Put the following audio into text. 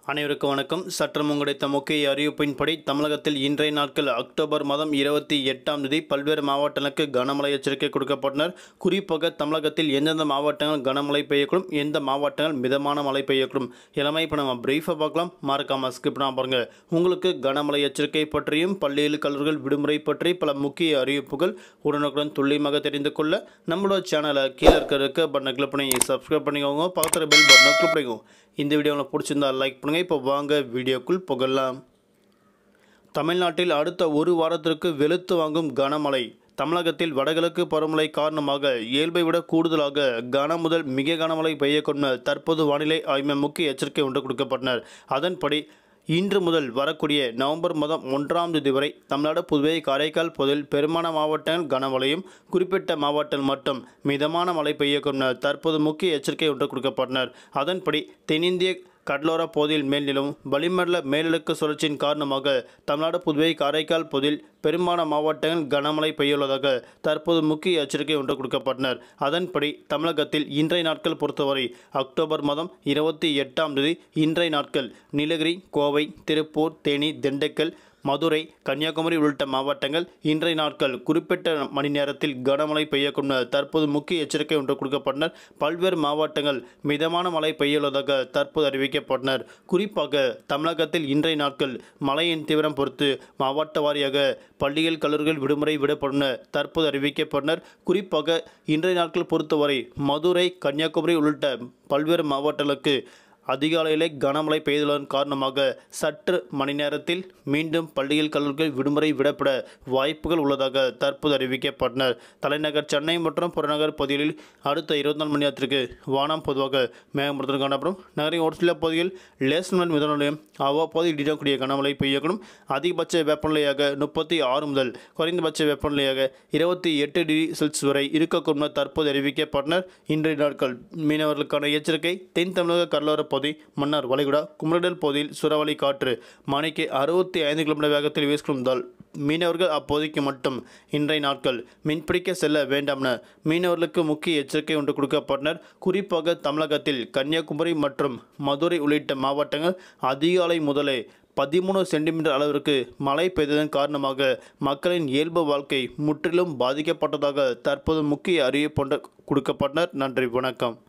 அனைவருக்கும் வணக்கம் சற்றம் கிடைத்த முக்கிய அறிவிப்பின்படி தமிழகத்தில் இன்றைய நாட்கள் அக்டோபர் மாதம் இருபத்தி எட்டாம் தேதி பல்வேறு மாவட்டங்களுக்கு கனமழை எச்சரிக்கை கொடுக்கப்பட்டனர் குறிப்பாக தமிழகத்தில் எந்தெந்த மாவட்டங்கள் கனமழை பெய்யக்கூடும் எந்த மாவட்டங்கள் மிதமான மழை பெய்யக்கூடும் எல்லாமே இப்போ நம்ம பிரீஃபாக பார்க்கலாம் மறக்காம ஸ்கிப் பண்ணாம பாருங்க உங்களுக்கு கனமழை எச்சரிக்கை பற்றியும் பள்ளியில் கல்லூரிகள் விடுமுறை பற்றி பல முக்கிய அறிவிப்புகள் உடனுக்குடன் துல்லியமாக தெரிந்து கொள்ள நம்மளோட சேனலை கீழே இருக்க இருக்க பட்டனை கிளிக் பண்ணி சப்ஸ்கிரைப் பண்ணிக்கோங்க பக்கத்தில் பெல் பட்டனை கிளிக் பண்ணிக்கோங்க இந்த வீடியோ உங்களுக்கு பிடிச்சிருந்தா லைக் பண்ணுங்கள் இப்போ வாங்க வீடியோக்குள் புகழலாம் தமிழ்நாட்டில் அடுத்த ஒரு வாரத்திற்கு வெளுத்து வாங்கும் கனமழை தமிழகத்தில் வடகிழக்கு பருவமழை காரணமாக இயல்பை விட கூடுதலாக கன முதல் மிக கனமழை பெய்யக்கொண்ட தற்போது வானிலை ஆய்வு முக்கிய எச்சரிக்கை ஒன்று கொடுக்கப்பட்டனர் அதன்படி இன்று முதல் வரக்கூடிய நவம்பர் மாதம் ஒன்றாம் தேதி வரை தமிழ்நாடு புதுவை காரைக்கால் பகுதியில் பெரும்பாலான மாவட்டங்கள் கனமழையும் குறிப்பிட்ட மாவட்டங்கள் மட்டும் மிதமான மழை பெய்யக்கும் தற்போது முக்கிய எச்சரிக்கை ஒன்று கொடுக்கப்பட்டனர் அதன்படி தென்னிந்திய கடலோர பகுதியில் மேல் நிலவும் வளிமண்டல மேலடுக்கு சுழற்சியின் காரணமாக தமிழ்நாடு புதுவை காரைக்கால் பகுதியில் பெரும்பாலான மாவட்டங்கள் கனமழை பெய்யுள்ளதாக தற்போது முக்கிய எச்சரிக்கை ஒன்று கொடுக்கப்பட்டனர் அதன்படி தமிழகத்தில் இன்றைய நாட்கள் பொறுத்தவரை அக்டோபர் மாதம் இருபத்தி எட்டாம் தேதி இன்றைய நாட்கள் நீலகிரி கோவை திருப்பூர் தேனி திண்டுக்கல் மதுரை கன்னியாகுமரி உள்ளிட்ட மாவட்டங்கள் இன்றைய நாட்கள் குறிப்பிட்ட மணி நேரத்தில் கனமழை பெய்யக்கும் தற்போது முக்கிய எச்சரிக்கை ஒன்று கொடுக்கப்பட்டனர் பல்வேறு மாவட்டங்கள் மிதமான மழை பெய்யுள்ளதாக தற்போது அறிவிக்கப்பட்டனர் குறிப்பாக தமிழகத்தில் இன்றைய நாட்கள் மழையின் தீவிரம் பொறுத்து மாவட்ட வாரியாக பள்ளிகள் கல்லூரிகள் விடுமுறை விடப்படும் தற்போது அறிவிக்கப்பட்டனர் குறிப்பாக இன்றைய நாட்கள் பொறுத்தவரை மதுரை கன்னியாகுமரி உள்ளிட்ட பல்வேறு மாவட்டங்களுக்கு அதிகாலையிலே கனமழை பெய்துள்ளதன் காரணமாக சற்று மணி நேரத்தில் மீண்டும் பள்ளிகள் கல்லூரிகள் விடுமுறை விடப்பட வாய்ப்புகள் உள்ளதாக தற்போது அறிவிக்கப்பட்டனர் தலைநகர் சென்னை மற்றும் புறநகர் பகுதிகளில் அடுத்த இருபத்தி நாலு மணி நேரத்திற்கு வானம் பொதுவாக மேகமூட்டத்துடன் காணப்படும் நகரின் ஒரு சில பகுதியில் லேசன் மிதமான நிலையம் அவ்வப்போது இடிடக்கூடிய கனமழை பெய்யக்கூடும் அதிகபட்ச வெப்பநிலையாக முப்பத்தி ஆறு முதல் குறைந்தபட்ச வெப்பநிலையாக இருபத்தி எட்டு டிகிரி செல்சியஸ் வரை இருக்கக்கூடும் என தற்போது அறிவிக்கப்பட்டனர் இன்றைய நாட்கள் மீனவர்களுக்கான எச்சரிக்கை தென் தமிழக கடலோர பகுதி மன்னார் வளைகுடா குமரடல் பகுதியில் சுறாவளி காற்று மணிக்கு அறுபத்தி ஐந்து கிலோமீட்டர் வேகத்தில் வீசுகிறதால் மீனவர்கள் அப்போதைக்கு மட்டும் இன்றைய நாட்கள் மீன்பிடிக்க செல்ல வேண்டாம் என மீனவர்களுக்கு முக்கிய எச்சரிக்கை ஒன்று கொடுக்கப்பட்டனர் குறிப்பாக தமிழகத்தில் கன்னியாகுமரி மற்றும் மதுரை உள்ளிட்ட மாவட்டங்கள் அதிகாலை முதலே பதிமூணு சென்டிமீட்டர் அளவிற்கு மழை பெய்ததன் காரணமாக மக்களின் இயல்பு வாழ்க்கை முற்றிலும் பாதிக்கப்பட்டதாக தற்போது முக்கிய அறிவிப்பு கொடுக்கப்பட்டனர் நன்றி வணக்கம்